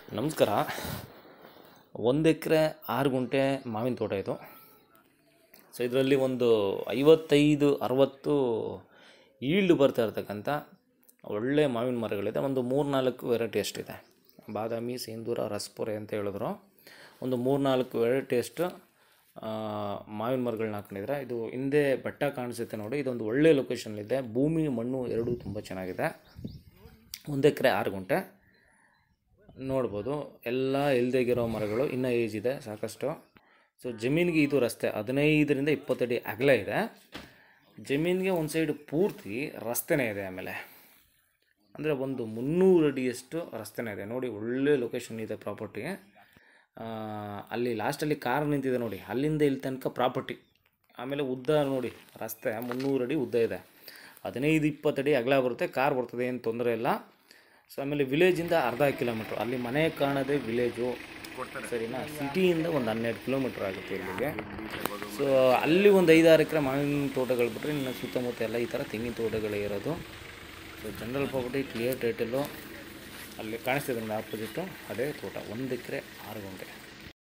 ನಮಸ್ಕಾರ ಒಂದು ಎಕರೆ ಆರು ಗುಂಟೆ ಮಾವಿನ ತೋಟ ಇದು ಸೊ ಇದರಲ್ಲಿ ಒಂದು ಐವತ್ತೈದು ಅರವತ್ತು ಈಲ್ಡ್ ಬರ್ತಾ ಇರ್ತಕ್ಕಂಥ ಒಳ್ಳೆ ಮಾವಿನ ಮರಗಳಿದೆ ಒಂದು ಮೂರ್ನಾಲ್ಕು ವೆರೈಟಿ ಅಷ್ಟಿದೆ ಬಾದಾಮಿ ಸಿಂಧೂರ ರಸಪುರೆ ಅಂತ ಹೇಳಿದ್ರು ಒಂದು ಮೂರ್ನಾಲ್ಕು ವೆರೈಟಿ ಅಷ್ಟು ಆ, ಮಾವಿನ ಮರಗಳನ್ನ ಹಾಕೊಂಡಿದ್ರೆ ಇದು ಹಿಂದೆ ಬೆಟ್ಟ ಕಾಣಿಸುತ್ತೆ ನೋಡಿ ಇದೊಂದು ಒಳ್ಳೆ ಲೊಕೇಶನ್ಲಿದೆ ಭೂಮಿ ಮಣ್ಣು ಎರಡೂ ತುಂಬ ಚೆನ್ನಾಗಿದೆ ಒಂದು ಎಕರೆ ಆರು ಗುಂಟೆ ನೋಡ್ಬೋದು ಎಲ್ಲ ಇಲ್ದೇಗಿರೋ ಮರಗಳು ಇನ್ನೂ ಏಜ್ ಇದೆ ಸಾಕಷ್ಟು ಸೊ ಜಮೀನಿಗೆ ಇದು ರಸ್ತೆ ಹದಿನೈದರಿಂದ ಇಪ್ಪತ್ತಡಿ ಅಗಲ ಇದೆ ಜಮೀನಿಗೆ ಒಂದು ಸೈಡ್ ಪೂರ್ತಿ ರಸ್ತೆನೇ ಇದೆ ಆಮೇಲೆ ಅಂದರೆ ಒಂದು ಮುನ್ನೂರು ಅಡಿಯಷ್ಟು ರಸ್ತೆನೇ ಇದೆ ನೋಡಿ ಒಳ್ಳೆ ಲೊಕೇಶನ್ ಇದೆ ಪ್ರಾಪರ್ಟಿ ಅಲ್ಲಿ ಲಾಸ್ಟಲ್ಲಿ ಕಾರ್ ನಿಂತಿದೆ ನೋಡಿ ಅಲ್ಲಿಂದ ಇಲ್ಲಿ ತನಕ ಪ್ರಾಪರ್ಟಿ ಆಮೇಲೆ ಉದ್ದ ನೋಡಿ ರಸ್ತೆ ಮುನ್ನೂರು ಅಡಿ ಉದ್ದ ಇದೆ ಹದಿನೈದು ಇಪ್ಪತ್ತಡಿ ಅಗಲ ಬರುತ್ತೆ ಕಾರ್ ಬರ್ತದೆ ಏನು ತೊಂದರೆ ಇಲ್ಲ ಸೊ ಆಮೇಲೆ ವಿಲೇಜಿಂದ ಅರ್ಧ ಕಿಲೋಮೀಟ್ರ್ ಅಲ್ಲಿ ಮನೆ ಕಾಣೋದೇ ವಿಲೇಜು ಸರಿನಾ ಸಿಟಿಯಿಂದ ಒಂದು ಹನ್ನೆರಡು ಕಿಲೋಮೀಟ್ರ್ ಆಗುತ್ತೆ ಇಲ್ಲಿಗೆ ಸೊ ಅಲ್ಲಿ ಒಂದು ಐದಾರು ಎಕರೆ ಮಾವಿನ ತೋಟಗಳು ಬಿಟ್ಟರೆ ಇನ್ನು ಸುತ್ತಮುತ್ತ ಎಲ್ಲ ಈ ಥರ ತೆಂಗಿನ ತೋಟಗಳೇ ಇರೋದು so general property clear title ಅಲ್ಲಿ ಕಾಣಿಸ್ತಿದೆ ನೋಡಿ ಆಪೋಸಿಟ್ಟು ಅದೇ ತೋಟ ಒಂದು ಎಕರೆ ಆರು ಗಂಟೆ